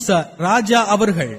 ச ராஜா அவர்கள்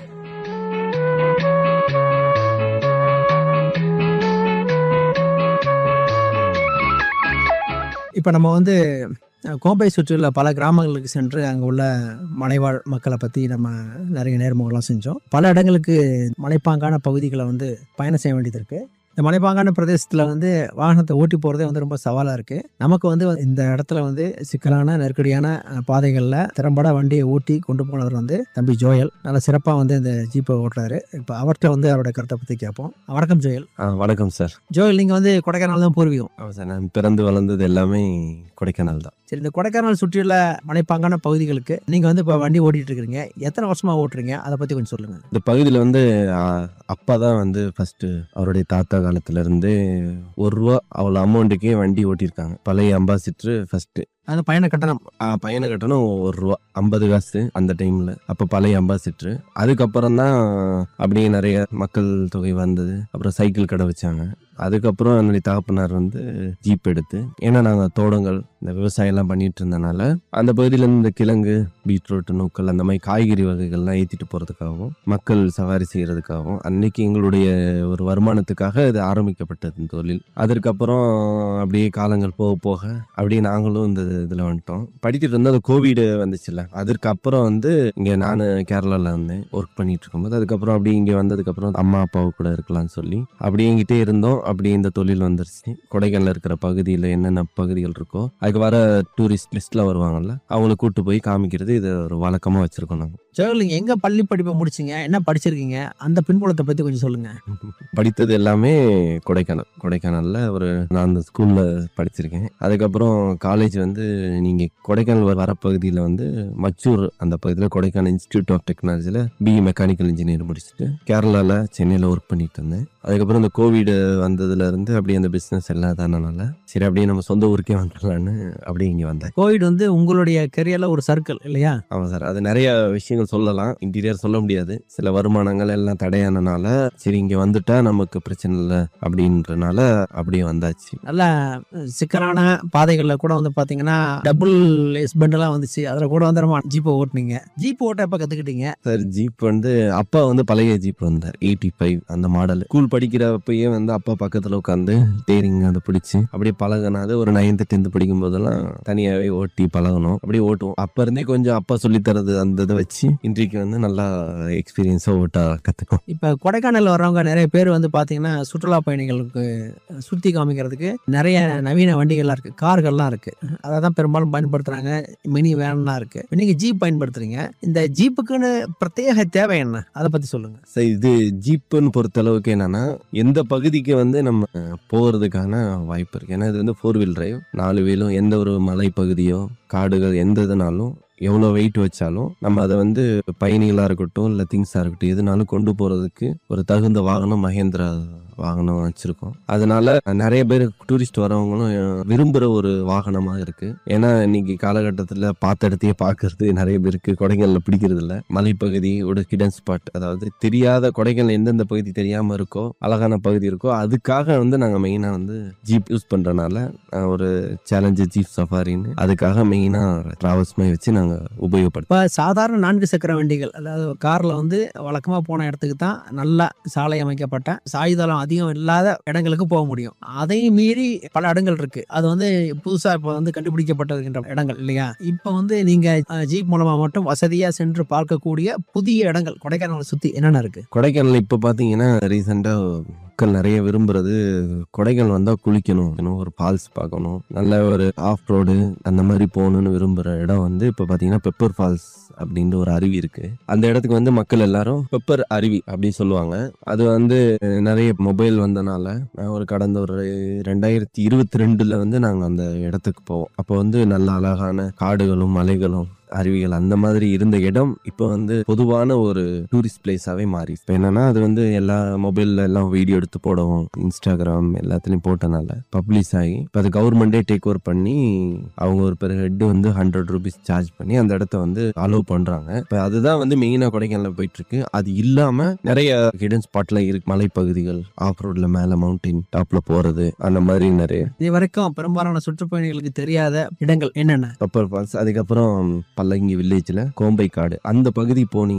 இப்போ நம்ம வந்து அஹ், கோம்பை சுற்றியுள்ள பல கிராமங்களுக்கு சென்று அங்கே உள்ள மலைவாழ் மக்களை பற்றி நம்ம நிறைய நேர்முகம்லாம் செஞ்சோம் பல இடங்களுக்கு மலைப்பாங்கான பகுதிகளை வந்து பயணம் செய்ய வேண்டியது இருக்குது இந்த மலைப்பாங்கான பிரதேசத்தில் வந்து வாகனத்தை ஓட்டி போகிறதே வந்து ரொம்ப சவாலாக இருக்குது நமக்கு வந்து இந்த இடத்துல வந்து சிக்கலான நெருக்கடியான அஹ், பாதைகளில் திறம்பட வண்டியை ஓட்டி கொண்டு போனவர் வந்து தம்பி ஜோயல் நல்ல சிறப்பாக வந்து இந்த ஜீப்பை ஓட்டுறாரு இப்போ அவர்கிட்ட வந்து அவரோட கருத்தை பற்றி கேட்போம் வணக்கம் ஜோயல் ஆ வணக்கம் சார் ஜோயல் நீங்கள் வந்து கொடைக்கானல் தான் பூர்வீகம் ஆமாம் சார் நான் பிறந்து வளர்ந்தது எல்லாமே கொடைக்கானல் தான் சரி இந்த கொடைக்கானல் சுற்றியுள்ள மலைப்பாங்கான பகுதிகளுக்கு நீங்கள் வந்து இப்போ வண்டி ஓட்டிட்டு இருக்கிறீங்க எத்தனை வருஷமா ஓட்டுறீங்க அதை பற்றி கொஞ்சம் சொல்லுங்க இந்த பகுதியில் வந்து ஆ, அப்பா தான் வந்து ஃபஸ்ட்டு அவருடைய தாத்தா காலத்துலேருந்து ஒரு ரூபா அவ்வளோ அமௌண்ட்டுக்கே வண்டி ஓட்டியிருக்காங்க பழைய அம்பாசிட்ரு ஃபஸ்ட்டு அந்த பயண கட்டணம் பையனை கட்டணும் ஒரு ரூபா ஐம்பது காசு அந்த டைமில் அப்போ பழைய அம்பாசிட்ரு அதுக்கப்புறம் தான் அப்படியே நிறைய மக்கள் தொகை வந்தது அப்புறம் சைக்கிள் கடை வச்சாங்க அதுக்கப்புறம் என்னுடைய தகப்பனார் வந்து ஜீப் எடுத்து ஏன்னா நாங்கள் தோட்டங்கள் இந்த விவசாயம்லாம் பண்ணிட்டு இருந்தனால அந்த பகுதியில் இந்த கிழங்கு பீட்ரூட் நூக்கல் அந்த மாதிரி காய்கறி வகைகள்லாம் ஏற்றிட்டு போகிறதுக்காகவும் மக்கள் சவாரி செய்கிறதுக்காகவும் அன்னைக்கு எங்களுடைய ஒரு வருமானத்துக்காக இது ஆரம்பிக்கப்பட்டது இந்த தொழில் அதற்கப்புறம் அப்படியே காலங்கள் போக போக அப்படியே நாங்களும் இந்த இதில் வந்துட்டோம் படிச்சுட்டு இருந்தோம் அந்த கோவிடு வந்துச்சுல்ல அதற்கப்புறம் வந்து இங்கே நான் கேரளாவில் இருந்தேன் ஒர்க் பண்ணிட்டு இருக்கும்போது அதுக்கப்புறம் அப்படியே இங்கே வந்ததுக்கப்புறம் அம்மா அப்பாவு கூட இருக்கலாம்னு சொல்லி அப்படியே இங்கிட்டே இருந்தோம் அப்படியே இந்த தொழில் வந்துருச்சு கொடைக்கானல் இருக்கிற பகுதியில் என்னென்ன பகுதிகள் இருக்கோ அதுக்கு வர டூரிஸ்ட் லிஸ்ட்டில் வருவாங்கல்ல அவங்கள கூட்டு போய் காமிக்கிறது இது ஒரு வழக்கமாக வச்சுருக்கோம் நாங்கள் ஜோயல் நீங்கள் எங்கே பள்ளி படிப்பை முடிச்சிங்க என்ன படிச்சிருக்கீங்க அந்த பின்புலத்தை பற்றி கொஞ்சம் சொல்லுங்க படித்தது எல்லாமே கொடைக்கானல் கொடைக்கானலில் ஒரு நான் அந்த ஸ்கூலில் படிச்சிருக்கேன் அதுக்கப்புறம் காலேஜ் வந்து நீங்கள் கொடைக்கானல் வர பகுதியில் வந்து மச்சூர் அந்த பகுதியில் கொடைக்கானல் இன்ஸ்டியூட் ஆஃப் டெக்னாலஜியில் பிஇ மெக்கானிக்கல் இன்ஜினியர் முடிச்சுட்டு கேரளாவில் சென்னையில் ஒர்க் பண்ணிட்டு இருந்தேன் அதுக்கப்புறம் இந்த கோவிடு வந்ததுலேருந்து அப்படியே அந்த பிஸ்னஸ் எல்லாம் தானனால சரி அப்படியே நம்ம சொந்த ஊருக்கே வந்துடலான்னு அப்படியே இங்கே வந்தேன் கோவிட் வந்து உங்களுடைய கெரியரில் ஒரு சர்க்கிள் இல்லையா ஆமாம் சார் அது நிறைய விஷயங்கள் சொல்லலாம் இன்டீரியர் சொல்ல முடியாது சில வருமானங்கள் எல்லாம் தடையானனால சரி இங்கே வந்துட்டா நமக்கு பிரச்சனை இல்லை அப்படின்றனால அப்படியே வந்தாச்சு நல்ல சிக்கலான பாதைகளில் கூட வந்து பார்த்தீங்கன்னா டபுள் எஸ்பெண்டெல்லாம் வந்துச்சு அதில் கூட வந்து நம்ம ஜீப்பை ஓட்டுனீங்க ஜீப் ஓட்ட எப்போ கற்றுக்கிட்டீங்க சார் ஜீப் வந்து அப்பா வந்து பழைய ஜீப் வந்தார் எயிட்டி ஃபைவ் அந்த மாடல் ஸ்கூல் படிக்கிறப்பயே வந்து அப்பா பக்கத்தில் உட்காந்து ஸ்டேரிங் அதை பிடிச்சி அப்படியே பழகினாது ஒரு நைன்த்து டென்த்து படிக்கும் போதெல்லாம் தனியாகவே ஓட்டி பழகணும் அப்படியே ஓட்டுவோம் அப்போ இருந்தே கொஞ்சம் அப்பா சொல்லித் தரது அந்த இதை வச்சு இன்றைக்கு வந்து நல்லா எக்ஸ்பீரியன்ஸாக ஓட்ட கற்றுக்கும் இப்போ கொடைக்கானல் வர்றவங்க நிறைய பேர் வந்து பார்த்தீங்கன்னா சுற்றுலா பயணிகளுக்கு சுற்றி காமிக்கிறதுக்கு நிறைய நவீன வண்டிகள்லாம் இருக்குது கார்கள்லாம் இருக்குது அதை தான் பெரும்பாலும் பயன்படுத்துகிறாங்க மினி வேன்லாம் இருக்குது நீங்கள் ஜீப் பயன்படுத்துகிறீங்க இந்த ஜீப்புக்குன்னு பிரத்யேக தேவை என்ன அதை பற்றி சொல்லுங்கள் சரி இது ஜீப்புன்னு பொறுத்த அளவுக்கு என்னன்னா எந்த பகுதிக்கு வந்து நம்ம அஹ், போறதுக்கான வாய்ப்பு இருக்கு ஏன்னா இது வந்து ஃபோர் வீல் டிரைவ் நாலு வீலும் எந்த ஒரு மலை பகுதியோ காடுகள் எந்த இதுனாலும் எவ்வளோ வெயிட் வச்சாலும் நம்ம அதை வந்து பயணிகளாக இருக்கட்டும் இல்லை திங்ஸாக இருக்கட்டும் எதுனாலும் கொண்டு போகிறதுக்கு ஒரு தகுந்த வாகனம் மகேந்திரா வாகனம் வச்சுருக்கோம் அதனால நிறைய பேர் டூரிஸ்ட் வரவங்களும் அஹ், விரும்புகிற ஒரு வாகனமாக இருக்குது ஏன்னா இன்னைக்கு காலகட்டத்தில் பார்த்த இடத்தையே பார்க்கறது நிறைய பேருக்கு கொடைக்கானலில் பிடிக்கிறது இல்லை மலைப்பகுதி ஒரு கிடன் ஸ்பாட் அதாவது தெரியாத கொடைக்கானல் எந்தெந்த பகுதி தெரியாமல் இருக்கோ அழகான பகுதி இருக்கோ அதுக்காக வந்து நாங்கள் மெயினாக வந்து ஜீப் யூஸ் பண்ணுறனால ஒரு சேலஞ்சு ஜீப் சஃபாரின்னு அதுக்காக மெயினாக ட்ராவல்ஸ் மாதிரி வச்சு நாங்கள் உபயோகப்படுத்தோம் இப்போ சாதாரண நான்கு சக்கர வண்டிகள் அதாவது காரில் வந்து வழக்கமாக போன இடத்துக்கு தான் நல்லா சாலை அமைக்கப்பட்ட சாயுதளம் அதிகம் இல்லாத இடங்களுக்கு போக முடியும் அதையும் மீறி பல இடங்கள் இருக்கு அது வந்து புதுசாக இப்போ வந்து கண்டுபிடிக்கப்பட்டிருக்கின்ற இடங்கள் இல்லையா இப்போ வந்து நீங்கள் ஜீப் மூலமாக மட்டும் வசதியாக சென்று பார்க்கக்கூடிய புதிய இடங்கள் கொடைக்கானலை சுற்றி என்னென்ன இருக்கு கொடைக்கானல் இப்போ பார்த்தீங்கன்னா ரீசெண்டாக மக்கள் நிறைய விரும்புறது கொடைக்கானல் வந்தால் குளிக்கணும் இன்னும் ஒரு ஃபால்ஸ் பார்க்கணும் நல்ல ஒரு ஆஃப் ரோடு அந்த மாதிரி போகணும்னு விரும்புகிற இடம் வந்து இப்போ பார்த்தீங்கன்னா பெப்பர் ஃபால்ஸ் அப்படின்ற ஒரு அருவி இருக்கு அந்த இடத்துக்கு வந்து மக்கள் எல்லாரும் பெப்பர் அருவி அப்படின்னு சொல்லுவாங்க அது வந்து நிறைய மொபைல் வந்தனால நான் ஒரு கடந்த ஒரு ரெண்டாயிரத்தி இருபத்தி ரெண்டுல வந்து நாங்கள் அந்த இடத்துக்கு போவோம் அப்போ வந்து நல்ல அழகான காடுகளும் மலைகளும் அருவிகள் அந்த மாதிரி இருந்த இடம் இப்போ வந்து பொதுவான ஒரு டூரிஸ்ட் பிளேஸாகவே மாறி இப்போ என்னன்னா அது வந்து எல்லா மொபைலில் எல்லாம் வீடியோ எடுத்து போடவும் இன்ஸ்டாகிராம் எல்லாத்துலேயும் போட்டனால பப்ளிஷ் ஆகி இப்போ அது கவர்மெண்ட்டே டேக் ஓவர் பண்ணி அவங்க ஒரு பெரு ஹெட் வந்து ஹண்ட்ரட் ருபீஸ் சார்ஜ் பண்ணி அந்த இடத்த வந்து அலோவ் பண்ணுறாங்க இப்போ அதுதான் வந்து மெயினாக கொடைக்கானல் போயிட்டு இருக்கு அது இல்லாமல் நிறைய ஹிடன் ஸ்பாட்ல இருக்கு மலைப்பகுதிகள் ஆஃப் ரோட்ல மேலே மவுண்டைன் டாப்ல போறது அந்த மாதிரி நிறைய இது வரைக்கும் பெரும்பாலான சுற்றுப்பயணிகளுக்கு தெரியாத இடங்கள் என்னென்ன பப்பர் ஃபால்ஸ் அதுக்கப்புறம் பல்லங்கி வில்லேஜில் கோம்பை காடு அந்த பகுதி போனீங்க